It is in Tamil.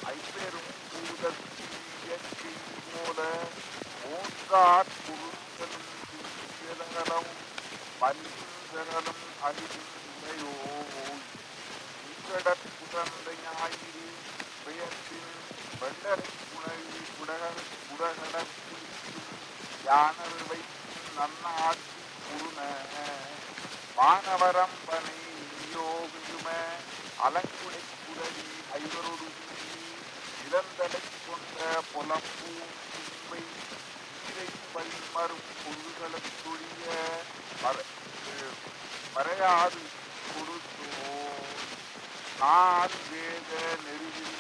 ஐப்பெரும் பூதத்தீயற்கை மூல மூன்றாற் குருத்தலும் திங்களம் பன்சகலம் அறிவில்லையோ உங்கடற் குடந்தை ஞாயிறு பெயர்ப்பின் வெள்ளரை குணவி குடகர் குடகடற் குளிக்கும் யானர் வைக்கும் நன்னாட்சி குருண வானவரம் பனை யோகும அலங்குடை குடலி ஐவரொடு இளந்தலை கொண்ட புலம்பூ தும்பை ஈரை பல்மரும் பொருள்களுக்குரிய மறையாது கொடுத்தோ நான் வேத நெருவில்